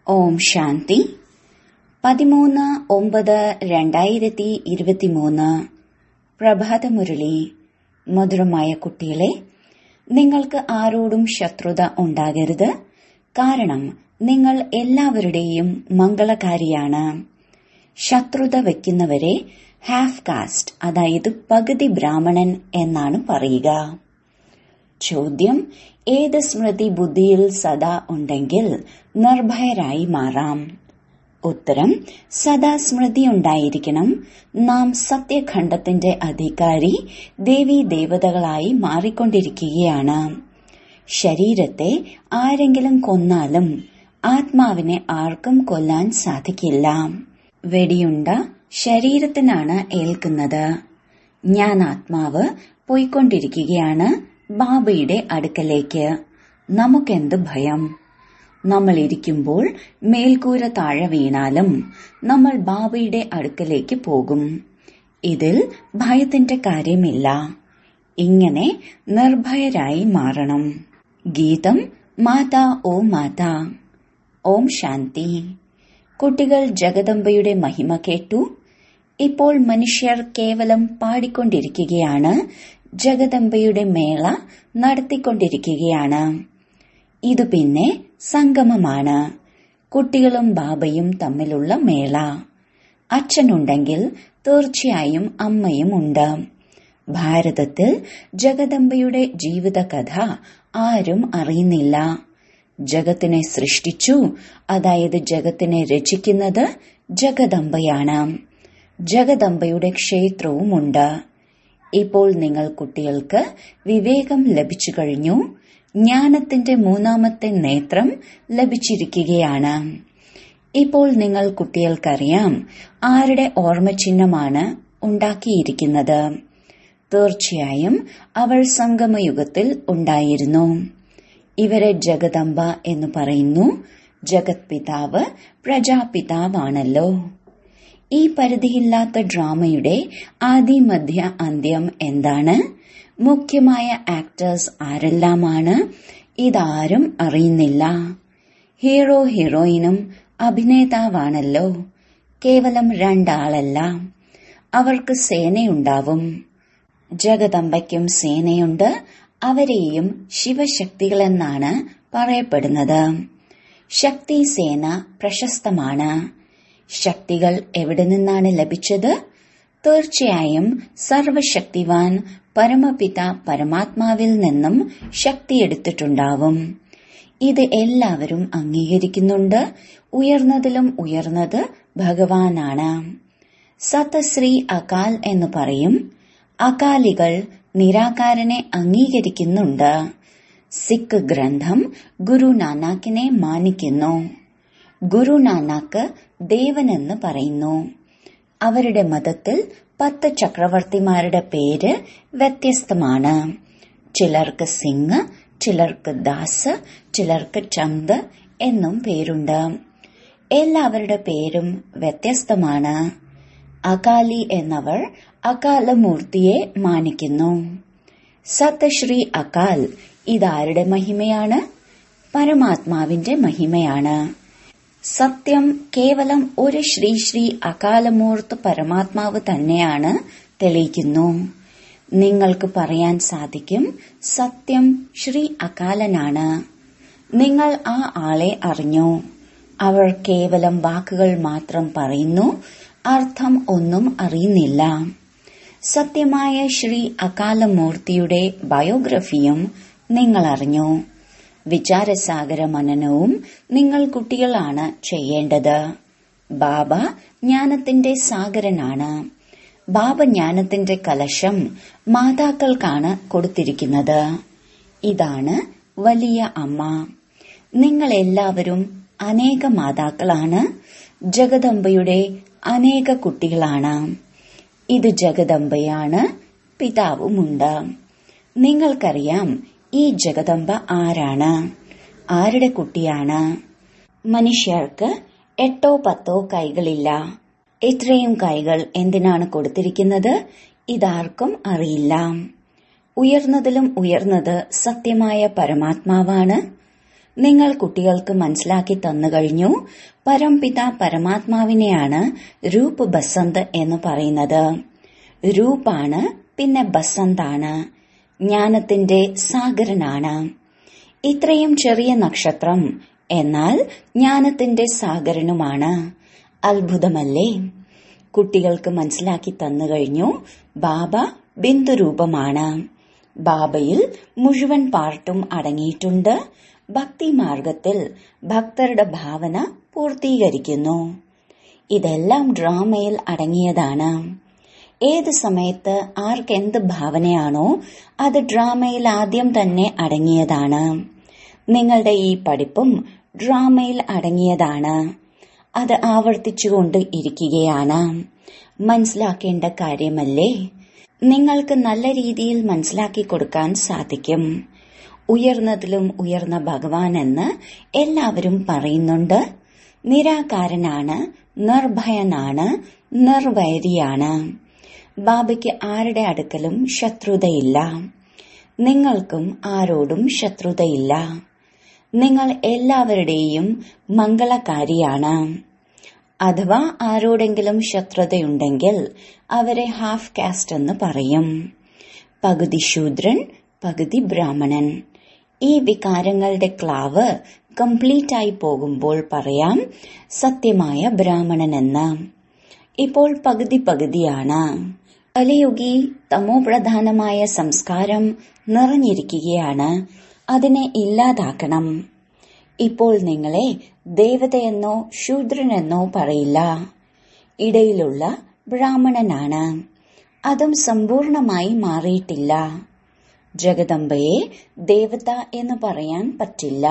ഓം ശാന്തി പതിമൂന്ന് ഒമ്പത് രണ്ടായിരത്തി ഇരുപത്തിമൂന്ന് പ്രഭാതമുരളി മധുരമായ കുട്ടികളെ നിങ്ങൾക്ക് ആരോടും ശത്രുത ഉണ്ടാകരുത് കാരണം നിങ്ങൾ എല്ലാവരുടെയും മംഗളകാരിയാണ് ശത്രുത വയ്ക്കുന്നവരെ ഹാഫ് കാസ്റ്റ് അതായത് പകുതി ബ്രാഹ്മണൻ എന്നാണ് പറയുക ചോദ്യം ഏത് സ്മൃതി ബുദ്ധിയിൽ സദാ ഉണ്ടെങ്കിൽ നിർഭയരായി മാറാം ഉത്തരം സദാ സ്മൃതി ഉണ്ടായിരിക്കണം നാം സത്യഖണ്ഡത്തിന്റെ അധികാരി ദേവീ ദേവതകളായി മാറിക്കൊണ്ടിരിക്കുകയാണ് ശരീരത്തെ ആരെങ്കിലും കൊന്നാലും ആത്മാവിനെ ആർക്കും കൊല്ലാൻ സാധിക്കില്ല വെടിയുണ്ട ശരീരത്തിനാണ് ഏൽക്കുന്നത് ഞാൻ ആത്മാവ് പോയിക്കൊണ്ടിരിക്കുകയാണ് ബാബയുടെ അടുക്കലേക്ക് നമുക്കെന്ത് ഭയം നമ്മൾ ഇരിക്കുമ്പോൾ മേൽക്കൂര താഴെ വീണാലും നമ്മൾ ബാബയുടെ അടുക്കലേക്ക് പോകും ഇതിൽ ഭയത്തിന്റെ കാര്യമില്ല ഇങ്ങനെ നിർഭയരായി മാറണം ഗീതം മാതാ ഓ മാതാ ഓം ശാന്തി കുട്ടികൾ ജഗദംബയുടെ മഹിമ കേട്ടു ഇപ്പോൾ മനുഷ്യർ കേവലം പാടിക്കൊണ്ടിരിക്കുകയാണ് ജഗദംബയുടെ മേള നടത്തിക്കൊണ്ടിരിക്കുകയാണ് ഇതു പിന്നെ സംഗമമാണ് കുട്ടികളും ബാബയും തമ്മിലുള്ള മേള അച്ഛനുണ്ടെങ്കിൽ തീർച്ചയായും അമ്മയും ഉണ്ട് ഭാരതത്തിൽ ജഗദംബയുടെ ജീവിതകഥ ആരും അറിയുന്നില്ല ജഗത്തിനെ സൃഷ്ടിച്ചു അതായത് ജഗത്തിനെ രചിക്കുന്നത് ജഗദംബയാണ് ജഗദംബയുടെ ക്ഷേത്രവുമുണ്ട് ഇപ്പോൾ നിങ്ങൾ കുട്ടികൾക്ക് വിവേകം ലഭിച്ചു കഴിഞ്ഞു ജ്ഞാനത്തിന്റെ മൂന്നാമത്തെ നേത്രം ലഭിച്ചിരിക്കുകയാണ് ഇപ്പോൾ നിങ്ങൾ കുട്ടികൾക്കറിയാം ആരുടെ ഓർമ്മചിഹ്നമാണ് ഉണ്ടാക്കിയിരിക്കുന്നത് തീർച്ചയായും അവൾ സംഗമയുഗത്തിൽ ഉണ്ടായിരുന്നു ഇവരെ ജഗദംബ എന്ന് പറയുന്നു ജഗത് പിതാവ് പ്രജാപിതാവാണല്ലോ ഈ പരിധിയില്ലാത്ത ഡ്രാമയുടെ ആദി മധ്യ അന്ത്യം എന്താണ് മുഖ്യമായ ആക്ടേഴ്സ് ആരെല്ലാമാണ് ഇതാരും അറിയുന്നില്ല ഹീറോ ഹീറോയിനും അഭിനേതാവാണല്ലോ കേവലം രണ്ടാളല്ല അവർക്ക് സേനയുണ്ടാവും ജഗദമ്പയ്ക്കും സേനയുണ്ട് അവരെയും ശിവശക്തികളെന്നാണ് പറയപ്പെടുന്നത് ശക്തി സേന പ്രശസ്തമാണ് ശക്തികൾ എവിടെ നിന്നാണ് ലഭിച്ചത് തീർച്ചയായും സർവശക്തിവാൻ പരമപിത പരമാത്മാവിൽ നിന്നും ശക്തിയെടുത്തിട്ടുണ്ടാവും ഇത് എല്ലാവരും അംഗീകരിക്കുന്നുണ്ട് ഉയർന്നതിലും ഉയർന്നത് ഭഗവാനാണ് സതശ്രീ അകാൽ എന്ന് പറയും അകാലികൾ നിരാകാരനെ അംഗീകരിക്കുന്നുണ്ട് സിഖ് ഗ്രന്ഥം ഗുരു നാനാക്കിനെ മാനിക്കുന്നു ഗുരു നാനാക്ക് ദേവനെന്ന് പറയുന്നു അവരുടെ മതത്തിൽ പത്ത് ചക്രവർത്തിമാരുടെ പേര് വ്യത്യസ്തമാണ് ചിലർക്ക് സിംഗ് ചിലർക്ക് ദാസ് ചിലർക്ക് ചന്ദ് എന്നും പേരുണ്ട് എല്ലാവരുടെ പേരും വ്യത്യസ്തമാണ് അകാലി എന്നവർ അകാലമൂർത്തിയെ മാനിക്കുന്നു സത്യശ്രീ അകാൽ ഇതാരുടെ മഹിമയാണ് പരമാത്മാവിന്റെ മഹിമയാണ് സത്യം കേവലം ഒരു ശ്രീ ശ്രീ അകാലമൂർത്ത് പരമാത്മാവ് തന്നെയാണ് തെളിയിക്കുന്നു നിങ്ങൾക്ക് പറയാൻ സാധിക്കും സത്യം ശ്രീ അകാലനാണ് നിങ്ങൾ ആ ആളെ അറിഞ്ഞു അവർ കേവലം വാക്കുകൾ മാത്രം പറയുന്നു അർത്ഥം ഒന്നും അറിയുന്നില്ല സത്യമായ ശ്രീ അകാലമൂർത്തിയുടെ ബയോഗ്രഫിയും നിങ്ങൾ അറിഞ്ഞു വിചാരസാഗര മനനവും നിങ്ങൾ കുട്ടികളാണ് ചെയ്യേണ്ടത് ബാബ ജ്ഞാനത്തിന്റെ സാഗരനാണ് ബാബ ജ്ഞാനത്തിന്റെ കലശം മാതാക്കൾക്കാണ് കൊടുത്തിരിക്കുന്നത് ഇതാണ് വലിയ അമ്മ നിങ്ങൾ എല്ലാവരും അനേക മാതാക്കളാണ് ജഗദംബയുടെ അനേക കുട്ടികളാണ് ഇത് ജഗദംബയാണ് പിതാവുമുണ്ട് നിങ്ങൾക്കറിയാം ഈ ജഗദംബ ആരാണ് ആരുടെ കുട്ടിയാണ് മനുഷ്യർക്ക് എട്ടോ പത്തോ കൈകളില്ല ഇത്രയും കൈകൾ എന്തിനാണ് കൊടുത്തിരിക്കുന്നത് ഇതാർക്കും അറിയില്ല ഉയർന്നതിലും ഉയർന്നത് സത്യമായ പരമാത്മാവാണ് നിങ്ങൾ കുട്ടികൾക്ക് മനസ്സിലാക്കി തന്നു കഴിഞ്ഞു പരംപിത പരമാത്മാവിനെയാണ് രൂപ് ബസന്ത് എന്ന് പറയുന്നത് രൂപാണ് പിന്നെ ബസന്താണ് ജ്ഞാനത്തിന്റെ സാഗരനാണ് ഇത്രയും ചെറിയ നക്ഷത്രം എന്നാൽ ജ്ഞാനത്തിന്റെ സാഗരനുമാണ് അത്ഭുതമല്ലേ കുട്ടികൾക്ക് മനസ്സിലാക്കി തന്നു കഴിഞ്ഞു ബാബ ബിന്ദുരൂപമാണ് ബാബയിൽ മുഴുവൻ പാർട്ടും അടങ്ങിയിട്ടുണ്ട് ഭക്തി മാർഗത്തിൽ ഭക്തരുടെ ഭാവന പൂർത്തീകരിക്കുന്നു ഇതെല്ലാം ഡ്രാമയിൽ അടങ്ങിയതാണ് ഏത് സമയത്ത് ആർക്കെന്ത് ഭാവനയാണോ അത് ഡ്രാമയിൽ ആദ്യം തന്നെ അടങ്ങിയതാണ് നിങ്ങളുടെ ഈ പഠിപ്പും ഡ്രാമയിൽ അടങ്ങിയതാണ് അത് ആവർത്തിച്ചുകൊണ്ട് ഇരിക്കുകയാണ് മനസ്സിലാക്കേണ്ട കാര്യമല്ലേ നിങ്ങൾക്ക് നല്ല രീതിയിൽ മനസ്സിലാക്കി കൊടുക്കാൻ സാധിക്കും ഉയർന്നതിലും ഉയർന്ന ഭഗവാൻ എന്ന് എല്ലാവരും പറയുന്നുണ്ട് നിരാകാരനാണ് നിർഭയനാണ് നിർവൈരിയാണ് ബാബയ്ക്ക് ആരുടെ അടുക്കലും ശത്രുതയില്ല നിങ്ങൾക്കും ആരോടും ശത്രുതയില്ല നിങ്ങൾ എല്ലാവരുടെയും മംഗളകാരിയാണ് അഥവാ ആരോടെങ്കിലും ശത്രുതയുണ്ടെങ്കിൽ അവരെ ഹാഫ് കാസ്റ്റ് എന്ന് പറയും പകുതി ശൂദ്രൻ പകുതി ബ്രാഹ്മണൻ ഈ വികാരങ്ങളുടെ ക്ലാവ് കംപ്ലീറ്റ് ആയി പോകുമ്പോൾ പറയാം സത്യമായ ബ്രാഹ്മണനെന്ന് ഇപ്പോൾ പകുതി പകുതിയാണ് കലിയുഗി തമോപ്രധാനമായ സംസ്കാരം നിറഞ്ഞിരിക്കുകയാണ് അതിനെ ഇല്ലാതാക്കണം ഇപ്പോൾ നിങ്ങളെ ദേവതയെന്നോ ശൂദ്രനെന്നോ പറയില്ല ഇടയിലുള്ള ബ്രാഹ്മണനാണ് അതും സമ്പൂർണമായി മാറിയിട്ടില്ല ജഗദംബയെ ദേവത എന്ന് പറയാൻ പറ്റില്ല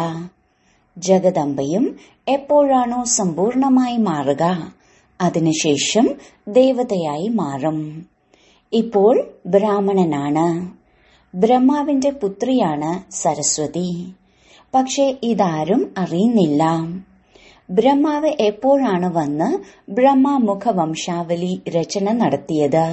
ജഗദംബയും എപ്പോഴാണോ സമ്പൂർണമായി മാറുക അതിനുശേഷം ദേവതയായി മാറും ഇപ്പോൾ ബ്രാഹ്മണനാണ് ബ്രഹ്മാവിന്റെ പുത്രിയാണ് സരസ്വതി പക്ഷെ ഇതാരും അറിയുന്നില്ല ബ്രഹ്മാവ് എപ്പോഴാണ് വന്ന് ബ്രഹ്മമുഖ വംശാവലി രചന നടത്തിയത്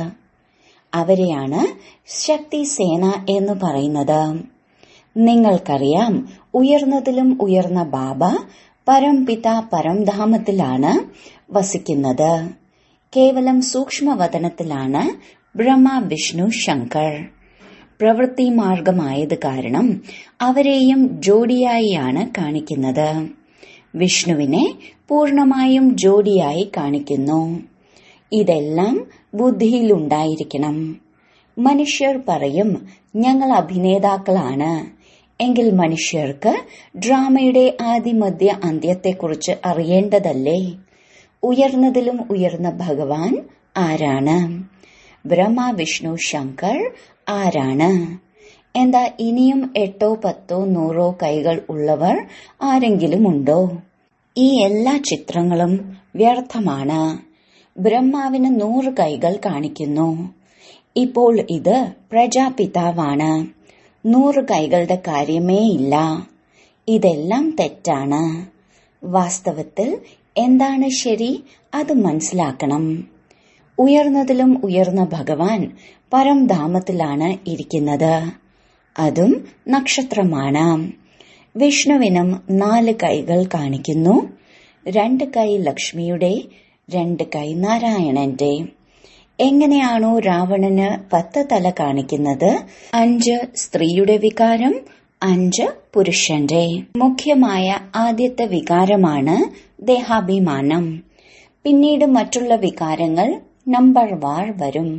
അവരെയാണ് ശക്തി സേന എന്ന് പറയുന്നത് നിങ്ങൾക്കറിയാം ഉയർന്നതിലും ഉയർന്ന ബാബ പരംപിത പരംധാമത്തിലാണ് വസിക്കുന്നത് കേവലം സൂക്ഷ്മവതനത്തിലാണ് ബ്രഹ്മ വിഷ്ണു ശങ്കർ പ്രവൃത്തി മാർഗമായത് കാരണം അവരെയും ജോഡിയായിയാണ് കാണിക്കുന്നത് വിഷ്ണുവിനെ പൂർണമായും ജോഡിയായി കാണിക്കുന്നു ഇതെല്ലാം ബുദ്ധിയിലുണ്ടായിരിക്കണം മനുഷ്യർ പറയും ഞങ്ങൾ അഭിനേതാക്കളാണ് എങ്കിൽ മനുഷ്യർക്ക് ഡ്രാമയുടെ ആദിമധ്യ അന്ത്യത്തെക്കുറിച്ച് അറിയേണ്ടതല്ലേ ഉയർന്നതിലും ഉയർന്ന ഭഗവാൻ ആരാണ് ബ്രഹ്മ വിഷ്ണു ശങ്കർ ആരാണ് എന്താ ഇനിയും എട്ടോ പത്തോ നൂറോ കൈകൾ ഉള്ളവർ ആരെങ്കിലും ഉണ്ടോ ഈ എല്ലാ ചിത്രങ്ങളും വ്യർത്ഥമാണ് ബ്രഹ്മാവിന് നൂറ് കൈകൾ കാണിക്കുന്നു ഇപ്പോൾ ഇത് പ്രജാപിതാവാണ് നൂറ് കൈകളുടെ കാര്യമേ ഇല്ല ഇതെല്ലാം തെറ്റാണ് വാസ്തവത്തിൽ എന്താണ് ശരി അത് മനസ്സിലാക്കണം ഉയർന്നതിലും ഉയർന്ന ഭഗവാൻ പരംധാമത്തിലാണ് ഇരിക്കുന്നത് അതും നക്ഷത്രമാണ് വിഷ്ണുവിനും നാല് കൈകൾ കാണിക്കുന്നു രണ്ട് കൈ ലക്ഷ്മിയുടെ രണ്ട് കൈ നാരായണന്റെ എങ്ങനെയാണോ രാവണന് പത്ത് തല കാണിക്കുന്നത് അഞ്ച് സ്ത്രീയുടെ വികാരം അഞ്ച് പുരുഷന്റെ മുഖ്യമായ ആദ്യത്തെ വികാരമാണ് ദേഹാഭിമാനം പിന്നീട് മറ്റുള്ള വികാരങ്ങൾ നമ്പർ വാർ വരും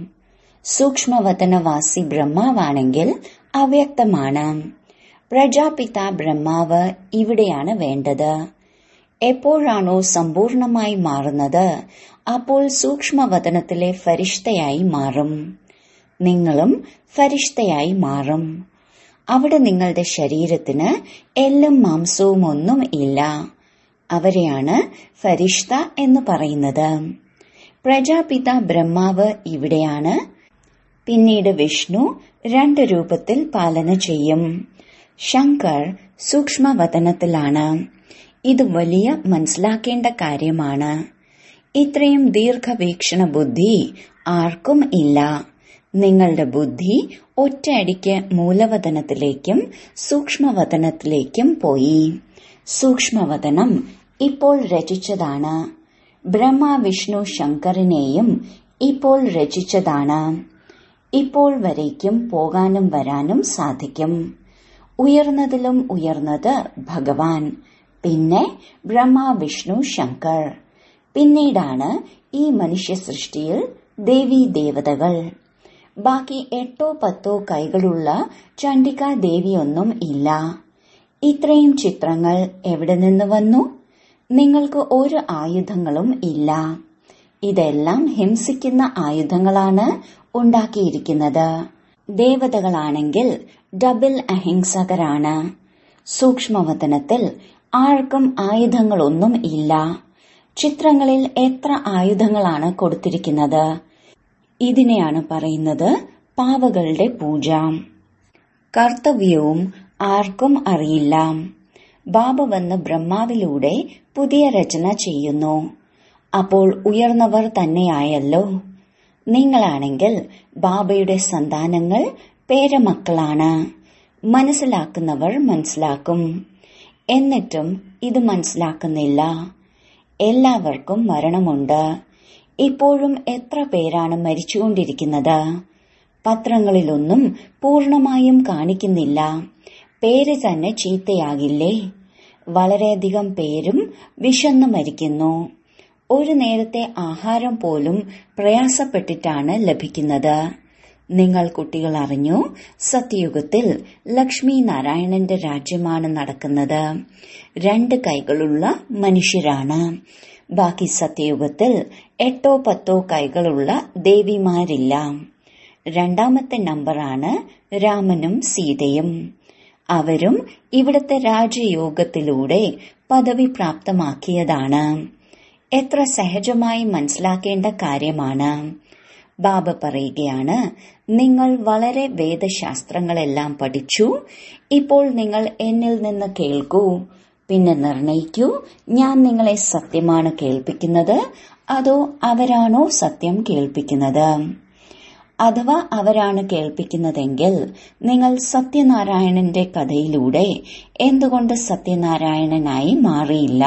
സൂക്ഷ്മവതനവാസി ബ്രഹ്മാവാണെങ്കിൽ അവ്യക്തമാണ് പ്രജാപിത ബ്രഹ്മാവ് ഇവിടെയാണ് വേണ്ടത് എപ്പോഴാണോ സമ്പൂർണമായി മാറുന്നത് അപ്പോൾ സൂക്ഷ്മവതനത്തിലെ ഫരിഷ്തയായി മാറും നിങ്ങളും ഫരിഷ്തയായി മാറും അവിടെ നിങ്ങളുടെ ശരീരത്തിന് എല്ലും മാംസവും ഒന്നും ഇല്ല അവരെയാണ് ഫരിഷ്ത എന്ന് പറയുന്നത് പ്രജാപിത ബ്രഹ്മാവ് ഇവിടെയാണ് പിന്നീട് വിഷ്ണു രണ്ട് രൂപത്തിൽ പാലന ചെയ്യും ശങ്കർ സൂക്ഷ്മവതനത്തിലാണ് ഇത് വലിയ മനസ്സിലാക്കേണ്ട കാര്യമാണ് ഇത്രയും ദീർഘവീക്ഷണ ബുദ്ധി ആർക്കും ഇല്ല നിങ്ങളുടെ ബുദ്ധി ഒറ്റയടിക്ക് മൂലവതനത്തിലേക്കും സൂക്ഷ്മവതനത്തിലേക്കും പോയി സൂക്ഷ്മവതനം ഇപ്പോൾ രചിച്ചതാണ് ബ്രഹ്മ വിഷ്ണു ശങ്കറിനെയും ഇപ്പോൾ രചിച്ചതാണ് ഇപ്പോൾ വരേക്കും പോകാനും വരാനും സാധിക്കും ഉയർന്നതിലും ഉയർന്നത് ഭഗവാൻ പിന്നെ ബ്രഹ്മ വിഷ്ണു ശങ്കർ പിന്നീടാണ് ഈ മനുഷ്യ സൃഷ്ടിയിൽ ദേവീ ദേവതകൾ ബാക്കി എട്ടോ പത്തോ കൈകളുള്ള ചണ്ഡിക ദേവിയൊന്നും ഇല്ല ഇത്രയും ചിത്രങ്ങൾ എവിടെ നിന്ന് വന്നു നിങ്ങൾക്ക് ഒരു ആയുധങ്ങളും ഇല്ല ഇതെല്ലാം ഹിംസിക്കുന്ന ആയുധങ്ങളാണ് ഉണ്ടാക്കിയിരിക്കുന്നത് ദേവതകളാണെങ്കിൽ ഡബിൾ അഹിംസകരാണ് സൂക്ഷ്മവതനത്തിൽ ആർക്കും ആയുധങ്ങളൊന്നും ഇല്ല ചിത്രങ്ങളിൽ എത്ര ആയുധങ്ങളാണ് കൊടുത്തിരിക്കുന്നത് ഇതിനെയാണ് പറയുന്നത് പാവകളുടെ പൂജ കർത്തവ്യവും ആർക്കും അറിയില്ല ബാബ വന്ന് ബ്രഹ്മാവിലൂടെ പുതിയ രചന ചെയ്യുന്നു അപ്പോൾ ഉയർന്നവർ തന്നെയായല്ലോ നിങ്ങളാണെങ്കിൽ ബാബയുടെ സന്താനങ്ങൾ പേരമക്കളാണ് മനസ്സിലാക്കുന്നവർ മനസ്സിലാക്കും എന്നിട്ടും ഇത് മനസ്സിലാക്കുന്നില്ല എല്ലാവർക്കും മരണമുണ്ട് ഇപ്പോഴും എത്ര പേരാണ് മരിച്ചുകൊണ്ടിരിക്കുന്നത് പത്രങ്ങളിലൊന്നും പൂർണമായും കാണിക്കുന്നില്ല പേര് തന്നെ ചീത്തയാകില്ലേ വളരെയധികം പേരും വിശന്നു മരിക്കുന്നു ഒരു നേരത്തെ ആഹാരം പോലും പ്രയാസപ്പെട്ടിട്ടാണ് ലഭിക്കുന്നത് നിങ്ങൾ കുട്ടികൾ അറിഞ്ഞു സത്യയുഗത്തിൽ ലക്ഷ്മി നാരായണന്റെ രാജ്യമാണ് നടക്കുന്നത് രണ്ട് കൈകളുള്ള മനുഷ്യരാണ് ബാക്കി സത്യയുഗത്തിൽ എട്ടോ പത്തോ കൈകളുള്ള ദേവിമാരില്ല രണ്ടാമത്തെ നമ്പറാണ് രാമനും സീതയും അവരും ഇവിടുത്തെ രാജയോഗത്തിലൂടെ പദവി പ്രാപ്തമാക്കിയതാണ് എത്ര സഹജമായി മനസ്സിലാക്കേണ്ട കാര്യമാണ് ബാബ പറയുകയാണ് നിങ്ങൾ വളരെ വേദശാസ്ത്രങ്ങളെല്ലാം പഠിച്ചു ഇപ്പോൾ നിങ്ങൾ എന്നിൽ നിന്ന് കേൾക്കൂ പിന്നെ നിർണയിക്കൂ ഞാൻ നിങ്ങളെ സത്യമാണ് കേൾപ്പിക്കുന്നത് അതോ അവരാണോ സത്യം കേൾപ്പിക്കുന്നത് അഥവാ അവരാണ് കേൾപ്പിക്കുന്നതെങ്കിൽ നിങ്ങൾ സത്യനാരായണന്റെ കഥയിലൂടെ എന്തുകൊണ്ട് സത്യനാരായണനായി മാറിയില്ല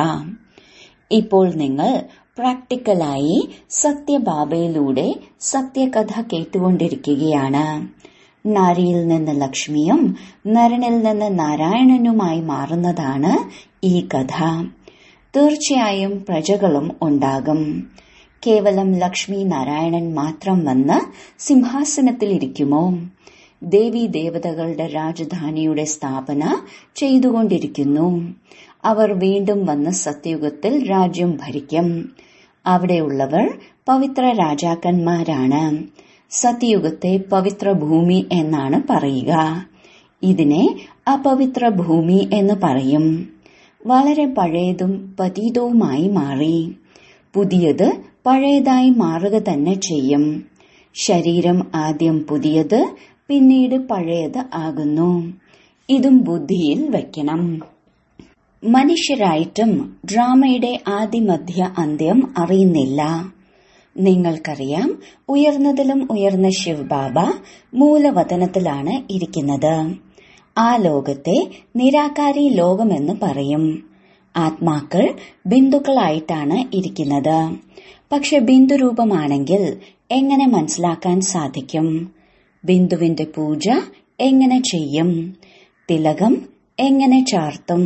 ഇപ്പോൾ നിങ്ങൾ പ്രാക്ടിക്കലായി സത്യബാബയിലൂടെ സത്യകഥ കേട്ടുകൊണ്ടിരിക്കുകയാണ് നാരിയിൽ നിന്ന് ലക്ഷ്മിയും നരനിൽ നിന്ന് നാരായണനുമായി മാറുന്നതാണ് ഈ കഥ തീർച്ചയായും പ്രജകളും ഉണ്ടാകും കേവലം ലക്ഷ്മി നാരായണൻ മാത്രം വന്ന് സിംഹാസനത്തിലിരിക്കുമോ ദേവി ദേവതകളുടെ രാജധാനിയുടെ സ്ഥാപന ചെയ്തുകൊണ്ടിരിക്കുന്നു അവർ വീണ്ടും വന്ന് സത്യയുഗത്തിൽ രാജ്യം ഭരിക്കും അവിടെയുള്ളവർ പവിത്ര രാജാക്കന്മാരാണ് സത്യയുഗത്തെ പവിത്ര ഭൂമി എന്നാണ് പറയുക ഇതിനെ അപവിത്ര ഭൂമി എന്ന് പറയും വളരെ പഴയതും പതീതവുമായി മാറി പുതിയത് പഴയതായി മാറുക തന്നെ ചെയ്യും ശരീരം ആദ്യം പുതിയത് പിന്നീട് പഴയത് ആകുന്നു ഇതും ബുദ്ധിയിൽ വയ്ക്കണം മനുഷ്യരായിട്ടും ഡ്രാമയുടെ ആദിമധ്യ അന്ത്യം അറിയുന്നില്ല നിങ്ങൾക്കറിയാം ഉയർന്നതിലും ഉയർന്ന ശിവബാബ മൂലവതനത്തിലാണ് ഇരിക്കുന്നത് ആ ലോകത്തെ നിരാകാരി ലോകമെന്ന് പറയും ആത്മാക്കൾ ബിന്ദുക്കളായിട്ടാണ് ഇരിക്കുന്നത് പക്ഷെ ബിന്ദുരൂപമാണെങ്കിൽ എങ്ങനെ മനസ്സിലാക്കാൻ സാധിക്കും ബിന്ദുവിന്റെ പൂജ എങ്ങനെ ചെയ്യും തിലകം എങ്ങനെ ചാർത്തും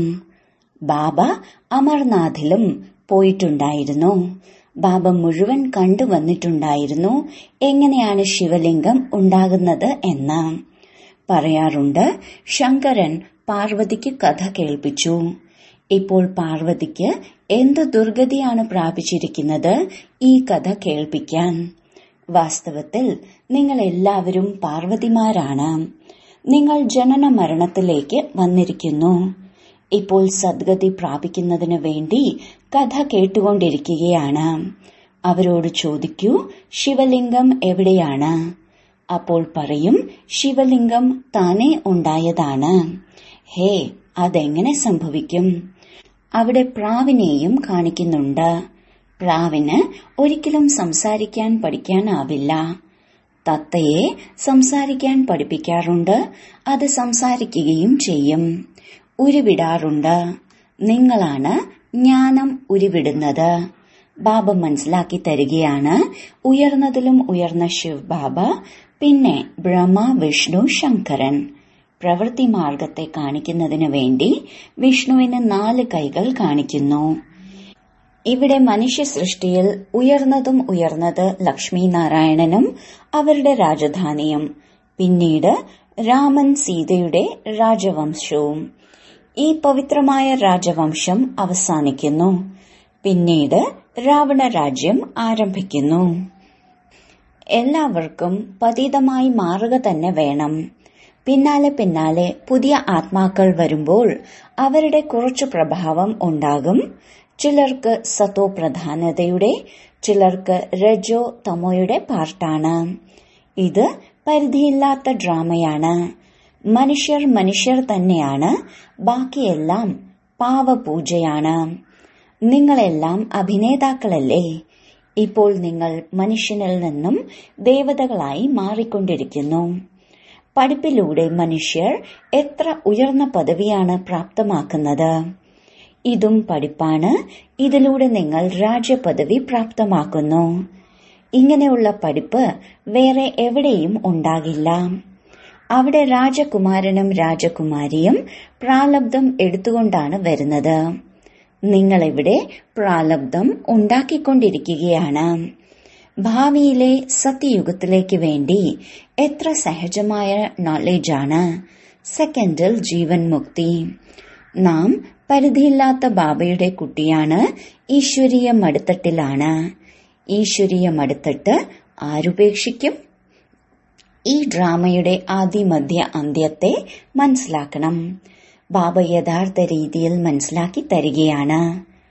ബാബ അമർനാഥിലും പോയിട്ടുണ്ടായിരുന്നു ബാബ മുഴുവൻ കണ്ടുവന്നിട്ടുണ്ടായിരുന്നു എങ്ങനെയാണ് ശിവലിംഗം ഉണ്ടാകുന്നത് എന്ന് പറയാറുണ്ട് ശങ്കരൻ പാർവതിക്ക് കഥ കേൾപ്പിച്ചു ഇപ്പോൾ പാർവതിക്ക് എന്ത് ദുർഗതിയാണ് പ്രാപിച്ചിരിക്കുന്നത് ഈ കഥ കേൾപ്പിക്കാൻ വാസ്തവത്തിൽ നിങ്ങൾ എല്ലാവരും പാർവതിമാരാണ് നിങ്ങൾ ജനന മരണത്തിലേക്ക് വന്നിരിക്കുന്നു ഇപ്പോൾ സദ്ഗതി പ്രാപിക്കുന്നതിന് വേണ്ടി കഥ കേട്ടുകൊണ്ടിരിക്കുകയാണ് അവരോട് ചോദിക്കൂ ശിവലിംഗം എവിടെയാണ് അപ്പോൾ പറയും ശിവലിംഗം താനെ ഉണ്ടായതാണ് ഹേ അതെങ്ങനെ സംഭവിക്കും അവിടെ പ്രാവിനെയും കാണിക്കുന്നുണ്ട് പ്രാവിന് ഒരിക്കലും സംസാരിക്കാൻ പഠിക്കാനാവില്ല തത്തയെ സംസാരിക്കാൻ പഠിപ്പിക്കാറുണ്ട് അത് സംസാരിക്കുകയും ചെയ്യും ഉരുവിടാറുണ്ട് നിങ്ങളാണ് ജ്ഞാനം ഉരുവിടുന്നത് ബാബ മനസ്സിലാക്കി തരികയാണ് ഉയർന്നതിലും ഉയർന്ന ശിവ് ബാബ പിന്നെ ബ്രഹ്മ വിഷ്ണു ശങ്കരൻ പ്രവൃത്തി മാർഗത്തെ കാണിക്കുന്നതിന് വേണ്ടി വിഷ്ണുവിന് നാല് കൈകൾ കാണിക്കുന്നു ഇവിടെ മനുഷ്യ സൃഷ്ടിയിൽ ഉയർന്നതും ഉയർന്നത് ലക്ഷ്മി നാരായണനും അവരുടെ രാജധാനിയും പിന്നീട് രാമൻ സീതയുടെ രാജവംശവും ഈ പവിത്രമായ രാജവംശം അവസാനിക്കുന്നു പിന്നീട് രാവണ രാജ്യം ആരംഭിക്കുന്നു എല്ലാവർക്കും പതിതമായി മാറുക തന്നെ വേണം പിന്നാലെ പിന്നാലെ പുതിയ ആത്മാക്കൾ വരുമ്പോൾ അവരുടെ കുറച്ചു പ്രഭാവം ഉണ്ടാകും ചിലർക്ക് സത്തോ പ്രധാനതയുടെ ചിലർക്ക് രജോ തമോയുടെ പാർട്ടാണ് ഇത് പരിധിയില്ലാത്ത ഡ്രാമയാണ് മനുഷ്യർ മനുഷ്യർ തന്നെയാണ് ബാക്കിയെല്ലാം പാവപൂജയാണ് നിങ്ങളെല്ലാം അഭിനേതാക്കളല്ലേ ഇപ്പോൾ നിങ്ങൾ മനുഷ്യനിൽ നിന്നും ദേവതകളായി മാറിക്കൊണ്ടിരിക്കുന്നു പഠിപ്പിലൂടെ മനുഷ്യർ എത്ര ഉയർന്ന പദവിയാണ് പ്രാപ്തമാക്കുന്നത് ഇതും പഠിപ്പാണ് ഇതിലൂടെ നിങ്ങൾ രാജ്യപദവി പ്രാപ്തമാക്കുന്നു ഇങ്ങനെയുള്ള പഠിപ്പ് വേറെ എവിടെയും ഉണ്ടാകില്ല അവിടെ രാജകുമാരനും രാജകുമാരിയും പ്രാലബ്ധം എടുത്തുകൊണ്ടാണ് വരുന്നത് നിങ്ങളിവിടെ പ്രാലബ്ധം ഉണ്ടാക്കിക്കൊണ്ടിരിക്കുകയാണ് ഭാവിയിലെ സത്യയുഗത്തിലേക്ക് വേണ്ടി എത്ര സഹജമായ നോളജാണ് സെക്കൻഡിൽ ജീവൻ മുക്തി നാം പരിധിയില്ലാത്ത ബാബയുടെ കുട്ടിയാണ് ഈശ്വരീയ മടുത്തട്ടിലാണ് ഈശ്വരീയ മടുത്തട്ട് ആരുപേക്ഷിക്കും ഈ ഡ്രാമയുടെ ആദിമധ്യ അന്ത്യത്തെ മനസ്സിലാക്കണം ബാബ യഥാർത്ഥ രീതിയിൽ മനസ്സിലാക്കി തരികയാണ്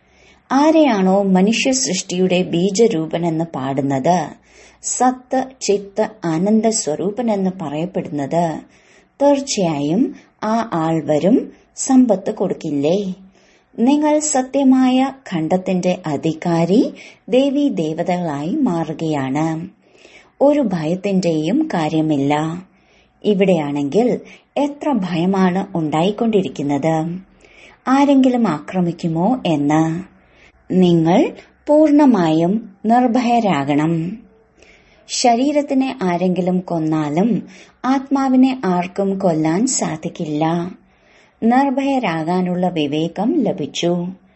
ആരെയാണോ മനുഷ്യ സൃഷ്ടിയുടെ ബീജരൂപനെന്ന് പാടുന്നത് സത്ത് ചിത്ത് ആനന്ദ സ്വരൂപനെന്ന് പറയപ്പെടുന്നത് തീർച്ചയായും ആ ആൾ വരും സമ്പത്ത് കൊടുക്കില്ലേ നിങ്ങൾ സത്യമായ ഖണ്ഡത്തിന്റെ അധികാരി ദേവി ദേവതകളായി മാറുകയാണ് ഒരു ഭയത്തിന്റെയും കാര്യമില്ല ഇവിടെയാണെങ്കിൽ എത്ര ഭയമാണ് ഉണ്ടായിക്കൊണ്ടിരിക്കുന്നത് ആരെങ്കിലും ആക്രമിക്കുമോ എന്ന് നിങ്ങൾ പൂർണമായും നിർഭയരാകണം ശരീരത്തിനെ ആരെങ്കിലും കൊന്നാലും ആത്മാവിനെ ആർക്കും കൊല്ലാൻ സാധിക്കില്ല നിർഭയരാകാനുള്ള വിവേകം ലഭിച്ചു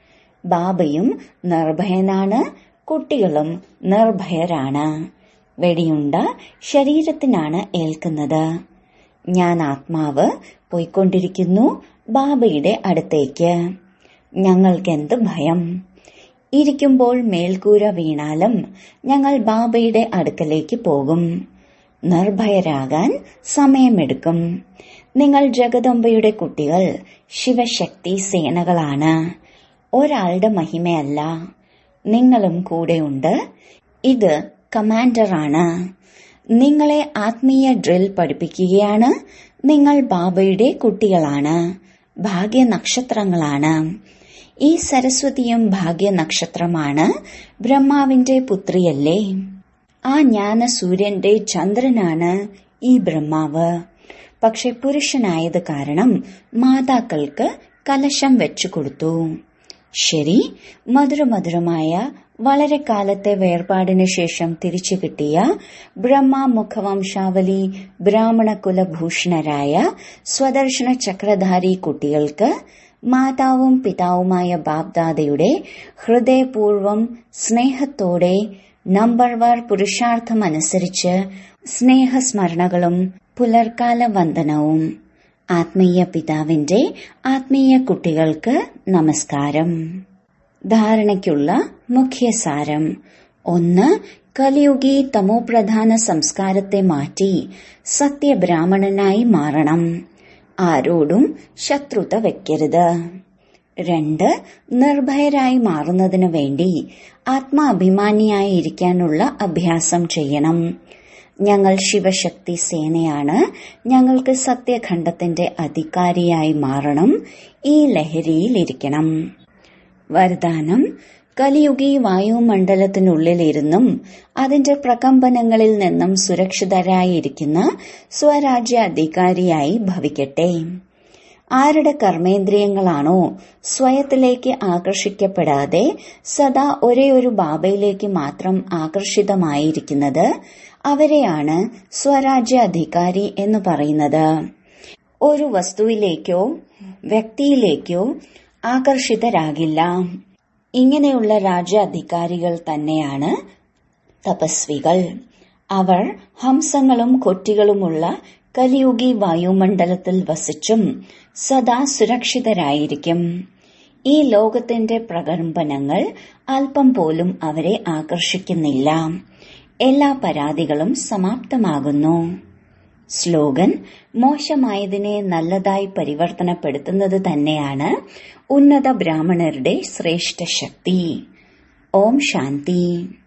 ബാബയും നിർഭയനാണ് കുട്ടികളും നിർഭയരാണ് വെടിയുണ്ട ശരീരത്തിനാണ് ഏൽക്കുന്നത് ഞാൻ ആത്മാവ് പോയിക്കൊണ്ടിരിക്കുന്നു ബാബയുടെ അടുത്തേക്ക് ഞങ്ങൾക്കെന്ത് ഭയം ഇരിക്കുമ്പോൾ മേൽക്കൂര വീണാലും ഞങ്ങൾ ബാബയുടെ അടുക്കലേക്ക് പോകും നിർഭയരാകാൻ സമയമെടുക്കും നിങ്ങൾ ജഗദംബയുടെ കുട്ടികൾ ശിവശക്തി സേനകളാണ് ഒരാളുടെ മഹിമയല്ല നിങ്ങളും കൂടെയുണ്ട് ഇത് കമാൻഡറാണ് നിങ്ങളെ ആത്മീയ ഡ്രിൽ പഠിപ്പിക്കുകയാണ് നിങ്ങൾ ബാബയുടെ കുട്ടികളാണ് ഭാഗ്യ നക്ഷത്രങ്ങളാണ് ഈ സരസ്വതിയും ഭാഗ്യ നക്ഷത്രമാണ് ബ്രഹ്മാവിന്റെ പുത്രിയല്ലേ ആ ജ്ഞാന സൂര്യന്റെ ചന്ദ്രനാണ് ഈ ബ്രഹ്മാവ് പക്ഷെ പുരുഷനായത് കാരണം മാതാക്കൾക്ക് കലശം വെച്ചു കൊടുത്തു ശരി മധുരമധുരമായ വളരെ കാലത്തെ വേർപാടിനു ശേഷം തിരിച്ചു കിട്ടിയ ബ്രഹ്മ മുഖവംശാവലി ബ്രാഹ്മണ കുലഭൂഷണരായ സ്വദർശന ചക്രധാരി കുട്ടികൾക്ക് മാതാവും പിതാവുമായ ബാബ്ദാദയുടെ ഹൃദയപൂർവം സ്നേഹത്തോടെ നമ്പർ വാർ പുരുഷാർത്ഥമനുസരിച്ച് സ്നേഹസ്മരണകളും പുലർക്കാല വന്ദനവും ആത്മീയ പിതാവിന്റെ ആത്മീയ കുട്ടികൾക്ക് നമസ്കാരം ധാരണയ്ക്കുള്ള മുഖ്യസാരം ഒന്ന് കലിയുഗി തമോപ്രധാന സംസ്കാരത്തെ മാറ്റി സത്യബ്രാഹ്മണനായി മാറണം ആരോടും ശത്രുത വെക്കരുത് രണ്ട് നിർഭയരായി മാറുന്നതിനു വേണ്ടി ആത്മാഭിമാനിയായി ഇരിക്കാനുള്ള അഭ്യാസം ചെയ്യണം ഞങ്ങൾ ശിവശക്തി സേനയാണ് ഞങ്ങൾക്ക് സത്യഖണ്ഡത്തിന്റെ അധികാരിയായി മാറണം ഈ ലഹരിയിലിരിക്കണം വരദാനം കലിയുഗി വായുമണ്ഡലത്തിനുള്ളിലിരുന്നും അതിന്റെ പ്രകമ്പനങ്ങളിൽ നിന്നും സുരക്ഷിതരായിരിക്കുന്ന സ്വരാജ്യ അധികാരിയായി ഭവിക്കട്ടെ ആരുടെ കർമ്മേന്ദ്രിയങ്ങളാണോ സ്വയത്തിലേക്ക് ആകർഷിക്കപ്പെടാതെ സദാ ഒരേ ഒരു ബാബയിലേക്ക് മാത്രം ആകർഷിതമായിരിക്കുന്നത് അവരെയാണ് സ്വരാജ്യ അധികാരി എന്ന് പറയുന്നത് ഒരു വസ്തുവിലേക്കോ വ്യക്തിയിലേക്കോ ആകർഷിതരാകില്ല ഇങ്ങനെയുള്ള രാജ്യാധികാരികൾ തന്നെയാണ് തപസ്വികൾ അവർ ഹംസങ്ങളും കൊറ്റികളുമുള്ള കലിയുഗി വായുമണ്ഡലത്തിൽ വസിച്ചും സദാ സുരക്ഷിതരായിരിക്കും ഈ ലോകത്തിന്റെ പ്രകമ്പനങ്ങൾ അല്പം പോലും അവരെ ആകർഷിക്കുന്നില്ല എല്ലാ പരാതികളും സമാപ്തമാകുന്നു സ്ലോഗൻ മോശമായതിനെ നല്ലതായി പരിവർത്തനപ്പെടുത്തുന്നത് തന്നെയാണ് ഉന്നത ബ്രാഹ്മണരുടെ ശ്രേഷ്ഠ ശക്തി ഓം ശാന്തി